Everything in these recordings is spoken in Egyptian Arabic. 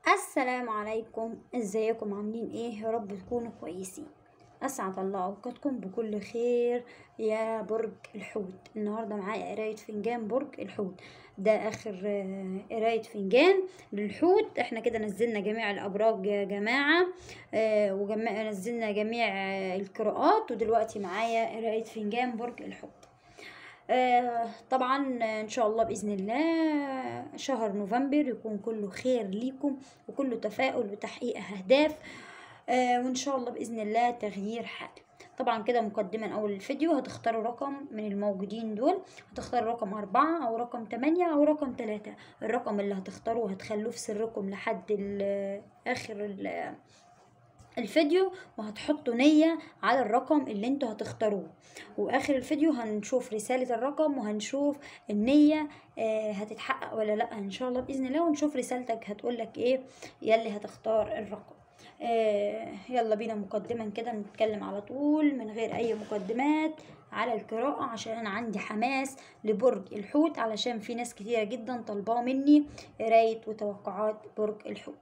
السلام عليكم ازيكم عاملين ايه يا رب تكونوا كويسين اسعد الله اوقاتكم بكل خير يا برج الحوت النهارده معايا قرايه فنجان برج الحوت ده اخر آه، قرايه فنجان للحوت احنا كده نزلنا جميع الابراج يا جماعه آه، وجمع نزلنا جميع آه، القراءات ودلوقتي معايا قرايه فنجان برج الحوت آه، طبعا آه، ان شاء الله باذن الله شهر نوفمبر يكون كله خير ليكم وكله تفاؤل وتحقيق اهداف آه، وان شاء الله باذن الله تغيير حال طبعا كده مقدما اول الفيديو هتختاروا رقم من الموجودين دول هتختاروا رقم أربعة أو رقم تمانية أو رقم تلاتة الرقم اللي هتختاروه هتخلوه في سركم لحد ال- آخر ال- الفيديو وهتحطوا نية على الرقم اللي انتوا هتختاروه واخر الفيديو هنشوف رسالة الرقم وهنشوف النية آه، هتتحقق ولا لا ان شاء الله باذن الله ونشوف رسالتك هتقولك ايه يلي هتختار الرقم آه، يلا بينا مقدما كده نتكلم على طول من غير اي مقدمات على القراءة عشان انا عندي حماس لبرج الحوت علشان في ناس كتيرة جدا طالباه مني قراية وتوقعات برج الحوت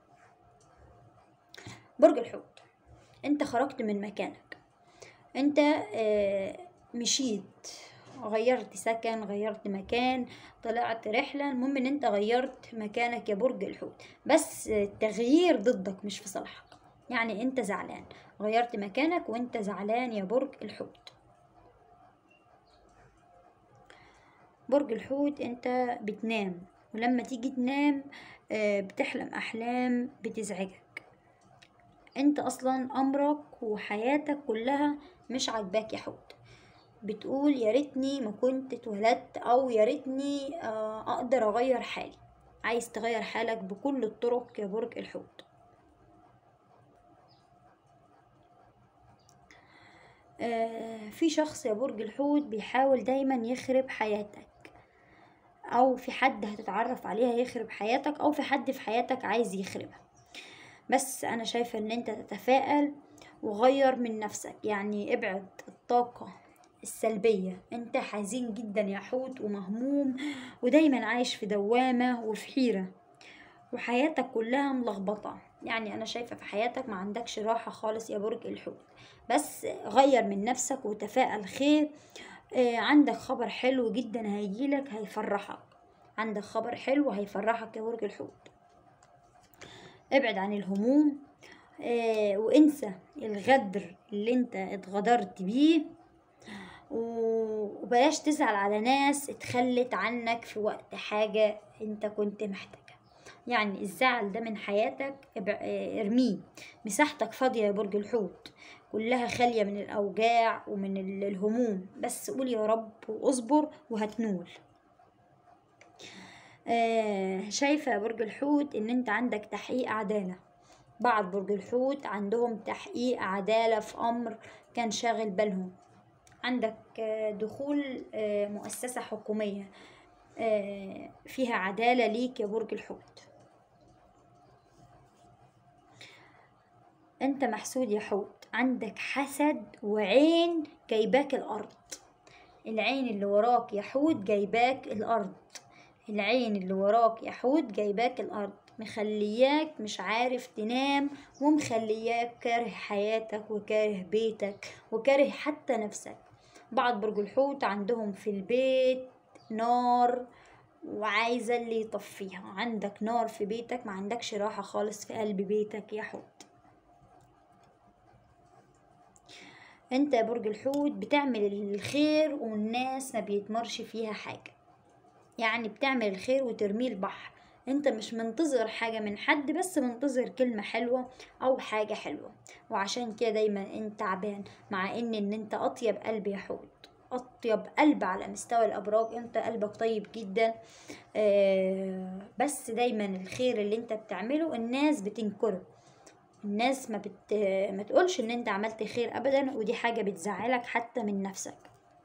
برج الحوت انت خرجت من مكانك انت آه، مشيت غيرت سكن غيرت مكان طلعت رحلة المهم ان انت غيرت مكانك يا برج الحوت بس التغيير ضدك مش في صالحك يعني انت زعلان غيرت مكانك وانت زعلان يا برج الحوت برج الحوت انت بتنام ولما تيجي تنام آه، بتحلم احلام بتزعجك انت اصلا امرك وحياتك كلها مش عاجباك يا حوت بتقول يا ريتني ما كنت اتولدت او يا ريتني آه، اقدر اغير حالي عايز تغير حالك بكل الطرق يا برج الحوت آه، في شخص يا برج الحوت بيحاول دايما يخرب حياتك او في حد هتتعرف عليها يخرب حياتك او في حد في حياتك عايز يخربها بس انا شايفة ان انت تتفائل وغير من نفسك يعني ابعد الطاقة السلبية انت حزين جدا يا حوت ومهموم ودايما عايش في دوامة وفي حيرة وحياتك كلها ملخبطة يعني انا شايفة في حياتك ما عندكش راحة خالص يا برج الحوت بس غير من نفسك وتفائل خير آه، عندك خبر حلو جدا هيجيلك هيفرحك عندك خبر حلو هيفرحك يا برج الحوت ابعد عن الهموم آه وانسى الغدر اللي انت اتغدرت بيه و- وبلاش تزعل على ناس اتخلت عنك في وقت حاجة انت كنت محتاجها يعني الزعل ده من حياتك ابع- آه، ارميه مساحتك فاضية يا برج الحوت كلها خالية من الأوجاع ومن ال- الهموم بس قول يا رب واصبر وهتنول آه، شايفة يا برج الحوت ان انت عندك تحقيق عدالة بعض برج الحوت عندهم تحقيق عدالة في امر كان شاغل بالهم عندك آه، دخول آه، مؤسسة حكومية آه، فيها عدالة ليك يا برج الحوت انت محسود يا حوت عندك حسد وعين جايباك الارض العين اللي وراك يا حوت جايباك الارض العين اللي وراك يا حوت جايباك الارض مخلياك مش عارف تنام ومخلياك كاره حياتك وكاره بيتك وكاره حتى نفسك بعض برج الحوت عندهم في البيت نار وعايزة اللي يطفيها عندك نار في بيتك ما عندكش راحة خالص في قلب بيتك يا حوت انت يا برج الحوت بتعمل الخير والناس ما بيتمرش فيها حاجة يعني بتعمل الخير وترميه البحر انت مش منتظر حاجة من حد بس منتظر كلمة حلوة او حاجة حلوة وعشان كده دايما انت تعبان مع ان ان انت اطيب قلب يا حوت اطيب قلب على مستوى الابراج انت قلبك طيب جدا آه بس دايما الخير اللي انت بتعمله الناس بتنكره الناس ما بت... ما تقولش ان انت عملت خير ابدا ودي حاجة بتزعلك حتى من نفسك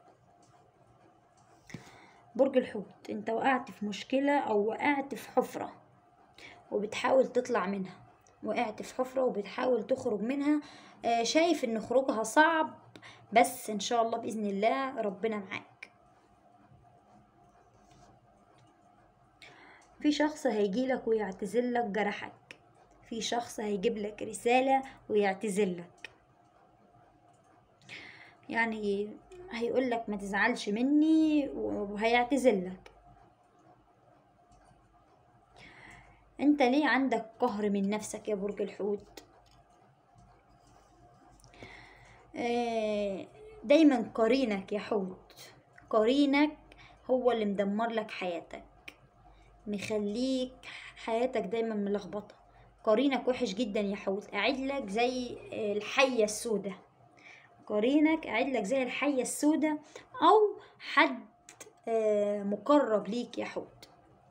برج الحوت انت وقعت في مشكلة او وقعت في حفرة وبتحاول تطلع منها وقعت في حفرة وبتحاول تخرج منها آه، شايف ان خروجها صعب بس ان شاء الله بإذن الله ربنا معاك في شخص هيجيلك ويعتذرلك جرحك في شخص هيجيب لك رسالة ويعتذر لك يعني هيقول لك ما تزعلش مني وهيعتذر لك انت ليه عندك قهر من نفسك يا برج الحوت آه، دايما قرينك يا حوت قرينك هو اللي مدمر لك حياتك مخليك حياتك دايما ملخبطة قرينك وحش جدا يا حوت قاعد لك زي الحية السوداء قرينك قاعد لك زي الحية السوداء أو حد آه، مقرب ليك يا حوت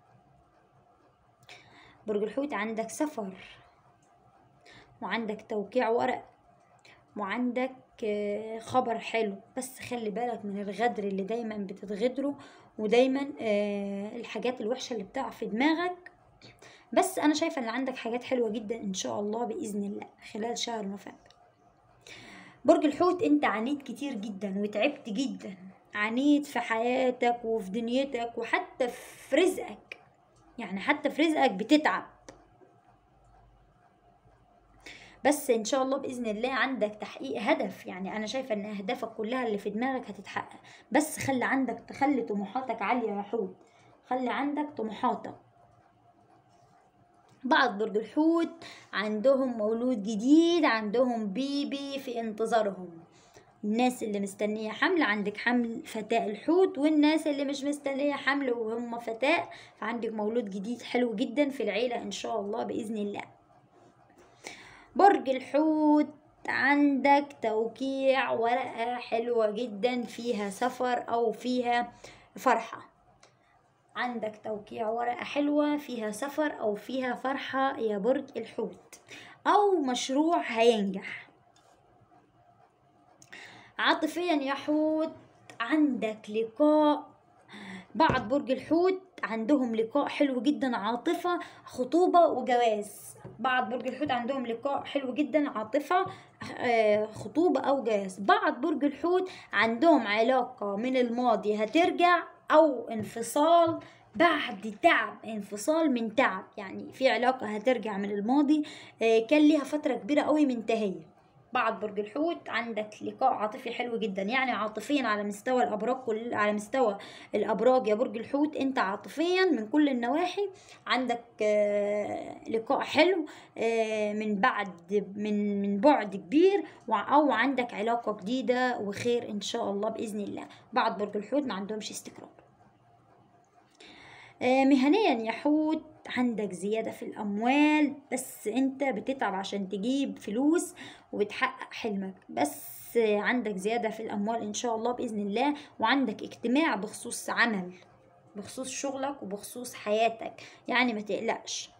برج الحوت عندك سفر وعندك توقيع ورق وعندك آه، خبر حلو بس خلي بالك من الغدر اللي دايما بتتغدره ودايما آه، الحاجات الوحشة اللي بتقع في دماغك بس انا شايفة ان عندك حاجات حلوة جدا ان شاء الله بإذن الله خلال شهر نوفمبر برج الحوت انت عانيت كتير جدا وتعبت جدا عانيت في حياتك وفي دنيتك وحتى في رزقك يعني حتى في رزقك بتتعب بس ان شاء الله باذن الله عندك تحقيق هدف يعني انا شايفه ان اهدافك كلها اللي في دماغك هتتحقق بس خلي عندك تخلي طموحاتك عاليه يا حوت خلي عندك طموحاتك بعض برج الحوت عندهم مولود جديد عندهم بيبي في انتظارهم الناس اللي مستنية حمل عندك حمل فتاة الحوت والناس اللي مش مستنية حمل وهم فتاة فعندك مولود جديد حلو جدا في العيلة ان شاء الله بإذن الله برج الحوت عندك توقيع ورقة حلوة جدا فيها سفر أو فيها فرحة عندك توقيع ورقة حلوة فيها سفر أو فيها فرحة يا برج الحوت أو مشروع هينجح عاطفيا يا حوت عندك لقاء بعض برج الحوت عندهم لقاء حلو جدا عاطفة خطوبة وجواز بعض برج الحوت عندهم لقاء حلو جدا عاطفة آه، خطوبة أو جواز بعض برج الحوت عندهم علاقة من الماضي هترجع أو انفصال بعد تعب انفصال من تعب يعني في علاقة هترجع من الماضي آه، كان ليها فترة كبيرة قوي منتهية بعد برج الحوت عندك لقاء عاطفي حلو جدا يعني عاطفيا على مستوى الابراج كل على مستوى الابراج يا برج الحوت انت عاطفيا من كل النواحي عندك آه، لقاء حلو آه، من بعد من من بعد كبير او عندك علاقه جديده وخير ان شاء الله باذن الله بعد برج الحوت ما عندهمش استقرار آه، مهنيا يا حوت عندك زيادة في الأموال بس أنت بتتعب عشان تجيب فلوس وبتحقق حلمك بس عندك زيادة في الأموال إن شاء الله بإذن الله وعندك اجتماع بخصوص عمل بخصوص شغلك وبخصوص حياتك يعني ما تقلقش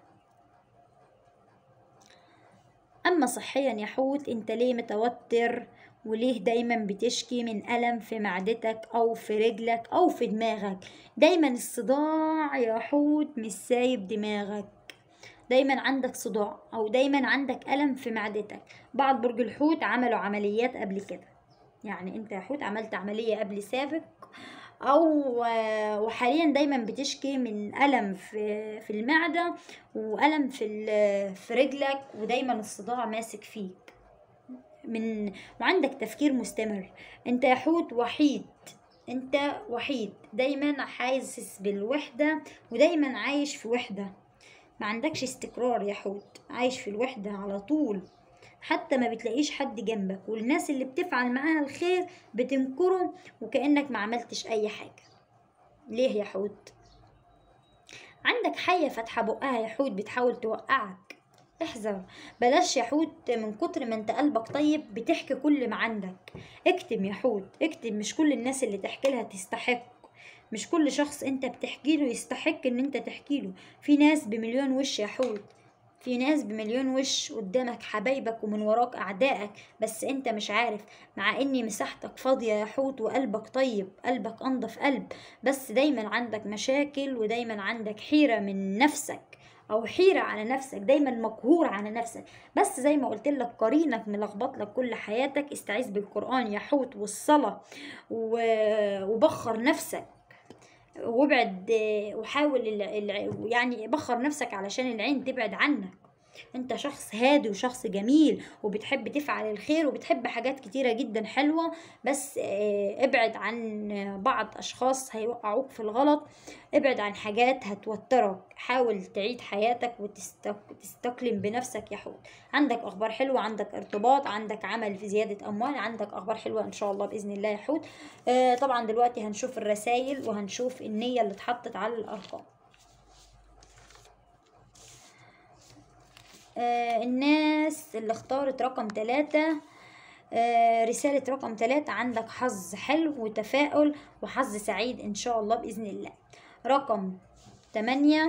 أما صحيا يا حوت أنت ليه متوتر وليه دايما بتشكي من ألم في معدتك أو في رجلك أو في دماغك دايما الصداع يا حوت مش سايب دماغك دايما عندك صداع أو دايما عندك ألم في معدتك بعض برج الحوت عملوا عمليات قبل كده يعني انت يا حوت عملت عملية قبل سابق او وحاليا دايما بتشكي من الم في في المعده والم في في رجلك ودايما الصداع ماسك فيك من وعندك تفكير مستمر انت يا حوت وحيد انت وحيد دايما حاسس بالوحدة ودايما عايش في وحدة ما عندكش استقرار يا حوت عايش في الوحدة على طول حتى ما بتلاقيش حد جنبك والناس اللي بتفعل معاها الخير بتنكره وكأنك ما عملتش أي حاجة ليه يا حوت عندك حية فاتحة بقها يا حوت بتحاول توقعك احذر بلاش يا حوت من كتر ما انت قلبك طيب بتحكي كل ما عندك اكتم يا حوت اكتم مش كل الناس اللي تحكي لها تستحق مش كل شخص انت بتحكي له يستحق ان انت تحكي له في ناس بمليون وش يا حوت في ناس بمليون وش قدامك حبايبك ومن وراك أعدائك بس أنت مش عارف مع إني مساحتك فاضية يا حوت وقلبك طيب قلبك أنضف قلب بس دايما عندك مشاكل ودايما عندك حيرة من نفسك او حيره على نفسك دايما مقهور على نفسك بس زي ما قلت لك قرينك ملخبط لك كل حياتك استعيذ بالقران يا حوت والصلاه وبخر نفسك وابعد وحاول يعني بخر نفسك علشان العين تبعد عنك انت شخص هادي وشخص جميل وبتحب تفعل الخير وبتحب حاجات كتيرة جدا حلوة بس آه، ابعد عن بعض اشخاص هيوقعوك في الغلط ابعد عن حاجات هتوترك حاول تعيد حياتك وتستقلم بنفسك يا حوت عندك اخبار حلوة عندك ارتباط عندك عمل في زيادة اموال عندك اخبار حلوة ان شاء الله باذن الله يا حوت آه، طبعا دلوقتي هنشوف الرسائل وهنشوف النية اللي اتحطت على الارقام آه الناس اللي اختارت رقم ثلاثة آه رسالة رقم ثلاثة عندك حظ حلو وتفاؤل وحظ سعيد إن شاء الله بإذن الله رقم تمانية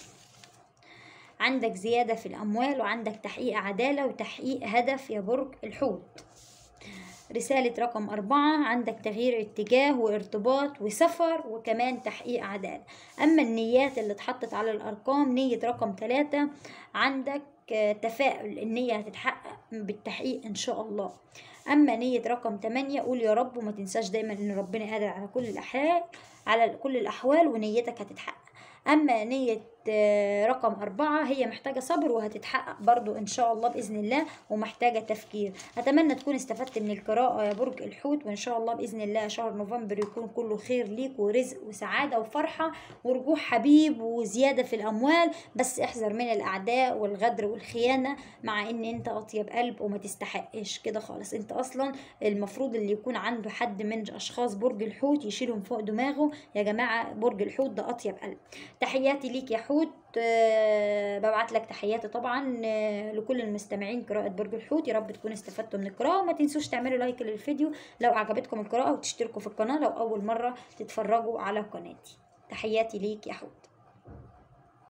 عندك زيادة في الأموال وعندك تحقيق عدالة وتحقيق هدف يا برج الحوت رسالة رقم أربعة عندك تغيير اتجاه وارتباط وسفر وكمان تحقيق عدالة أما النيات اللي اتحطت على الأرقام نية رقم ثلاثة عندك تفاؤل النية هتتحقق بالتحقيق إن شاء الله أما نية رقم 8 قول يا رب وما تنساش دايما إن ربنا قادر على كل الأحوال على كل الأحوال ونيتك هتتحقق أما نية آه، رقم أربعة هي محتاجة صبر وهتتحقق برضو إن شاء الله بإذن الله ومحتاجة تفكير أتمنى تكون استفدت من القراءة يا برج الحوت وإن شاء الله بإذن الله شهر نوفمبر يكون كله خير ليك ورزق وسعادة وفرحة ورجوع حبيب وزيادة في الأموال بس احذر من الأعداء والغدر والخيانة مع إن أنت أطيب قلب وما تستحقش كده خالص أنت أصلا المفروض اللي يكون عنده حد من أشخاص برج الحوت يشيلهم فوق دماغه يا جماعة برج الحوت ده أطيب قلب تحياتي ليك يا حوت آه، ببعت لك تحياتي طبعا آه، لكل المستمعين قراءة برج الحوت يا رب تكونوا استفدتوا من القراءة وما تنسوش تعملوا لايك للفيديو لو عجبتكم القراءة وتشتركوا في القناة لو أول مرة تتفرجوا على قناتي تحياتي ليك يا حوت